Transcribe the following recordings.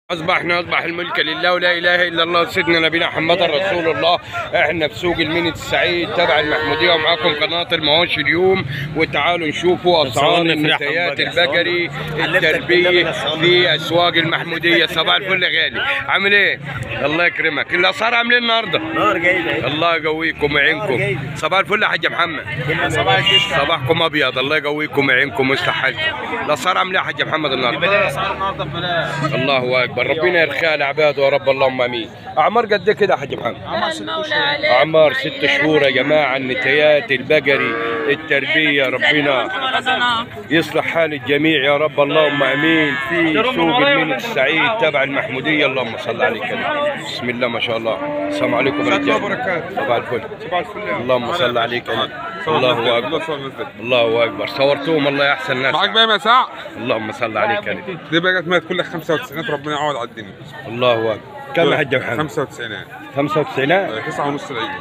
اصبحنا اصبح الملك لله ولا اله الا الله سيدنا نبينا محمد رسول الله احنا في سوق المنت السعيد تبع المحموديه ومعاكم قناه المواشي اليوم وتعالوا نشوفوا اسعار صورني فرح النتايات بقى. البقري علمتك التربيه بالنبي صورني. في اسواق المحموديه صباح الفل يا غالي عامل ايه؟ الله يكرمك الاسعار عاملين النهارده نار جايبه الله يقويكم ويعينكم صباح الفل يا حاج محمد صباح الجيش صباحكم ابيض الله يقويكم ويعينكم ويصلح حالكم الاسعار عامله إيه يا حاج محمد النهارده اسعار النهارده ببلاش الله اكبر ربنا يرخيها لعباده يا رب اللهم امين اعمار قد ايه كده يا حاج محمد اعمار ست شهور يا جماعه النتايات البقري التربيه ربنا يصلح حال الجميع يا رب اللهم امين في سوق المنت السعيد تبع المحموديه اللهم صل عليك يا نبي. بسم الله ما شاء الله السلام عليكم يا رجال صباح الفل صباح الفل اللهم صل عليك يا نبي. الله اكبر الله اكبر صورتوهم الله يا احسن ناس معاك بقى يا ساعة اللهم صل عليك يا نبي. دي بقى مات كلها 95 ربنا يعوض على الدنيا الله اكبر كم يا حاج محمد 95 95 9 ونص العيد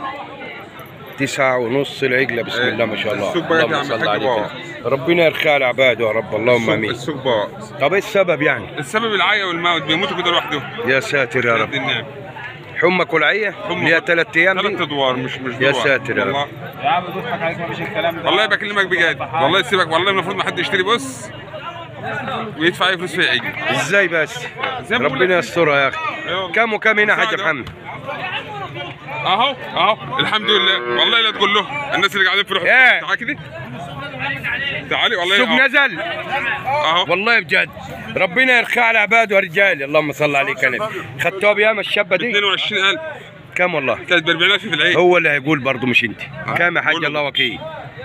تسعة ونص العجلة بسم إيه. الله ما شاء الله السوق بقى اللهم يعمل صل حاجة عليك بقى. ربنا يرخي على عباده يا رب اللهم السوق- امين السوق بقى طب ايه السبب يعني السبب العيا والموت بيموتوا كده لوحدهم يا ساتر يا رب الدنيا حمى كلعية ليها ثلاث ايام ثلاث دي ادوار مش مش يا دور. ساتر يا رب. والله يا عم بضحك عليك مفيش الكلام ده والله بكلمك بجد والله سيبك والله المفروض ما حد يشتري بص ويدفع اي فلوس في العيد ازاي بس زي ما بقول ربنا لك. يسترها يا اخي أيوة. كم وكم هنا يا حاج مساعدة. محمد اهو اهو الحمد لله والله لا تقول له الناس اللي قاعدين في روح إيه. تعالى كده تعالي والله السوق أهو. نزل اهو والله بجد ربنا يرخي على عباده يا رجال اللهم صل عليك يا نبي خدتوها بياما الشابة دي 22000 كم والله كانت ب 40000 في العيد هو اللي هيقول برضه مش انت كم يا حاج قول له. الله وكيل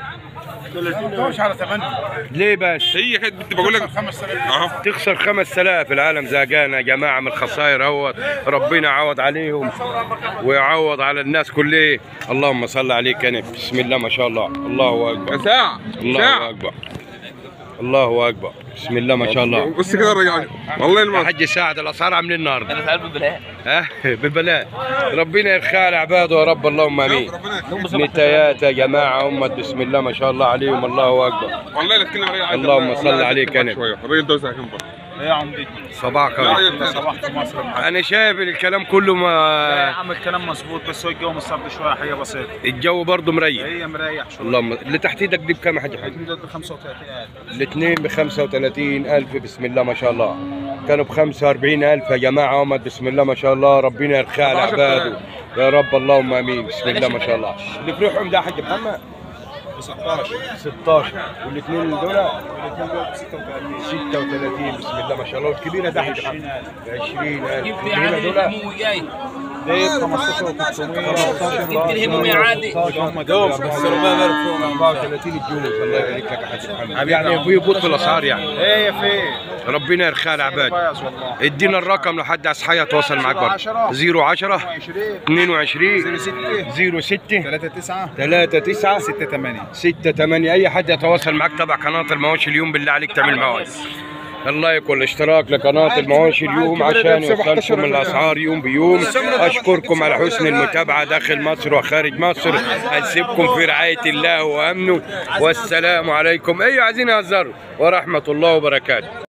مش على ثمانية ليه بس هي كانت بت- بقول لك اهو تخسر 5000 العالم زهقان يا جماعه من الخسائر اهوت ربنا يعوض عليهم ويعوض على الناس كلها اللهم صل عليك يا نبي بسم الله ما شاء الله الله اكبر ساعة الله ساعة اكبر الله اكبر بسم الله ما شاء الله بص كده الرجال والله يا الموت حج ساعد الاسعار عاملين النهارده انا سأل ببلاش ها ببلاش ربنا يرخي على عباده يا رب اللهم امين ربنا يكرمك. نتايات يا جماعه امه بسم الله ما شاء الله عليهم الله اكبر والله لا تكلم عليه عايز اللهم والله صل عايز عليك أكلمك يا نبي. شوية. الراجل ده ساكن بره ايه يا عمدي صباحك لا الله. راجل ده صباحت مصر بحاجة. انا شايف الكلام كله لا يا ما عم الكلام مظبوط بس هو الجو مصاب شويه حاجه بسيطه الجو برضه مريح هي مريح شويه اللهم اللي تحت ايدك دي بكام يا حاج حاج؟ الاثنين دول ب 35000 الاثنين ب 35000 بسم الله ما شاء الله كانوا ب 45000 يا جماعه هم بسم الله ما شاء الله ربنا يرخي على 17,000. عباده يا رب اللهم امين بسم الله ما شاء الله اللي في روحهم ده يا حاج محمد 16 16 والاثنين دول والاثنين دول ب 36 36 بسم الله ما شاء الله والكبيره ده يا حاج محمد 20000 جبت الكبيره يعني دول الهموم جاي ده 15 و 500 جبت الهموم عادي هم دول 34 الجوز الله يبارك لك يا حاج محمد يعني في بوط في الاسعار يعني ايه فين ربنا يرخي على عباده كويس والله ادينا الرقم لحد عصحية يتواصل معاك برضه 010 20 22 06 06 39 39 68 6 8 اي حد يتواصل معاك تبع قناه المواشي اليوم بالله عليك تعمل معاه اللايك والاشتراك لقناة المواشي اليوم عشان يوصلكم الأسعار يوم بيوم أشكركم على حسن المتابعة داخل مصر وخارج مصر أسيبكم في رعاية الله وأمنه والسلام عليكم أي عايزين يهزروا ورحمة الله وبركاته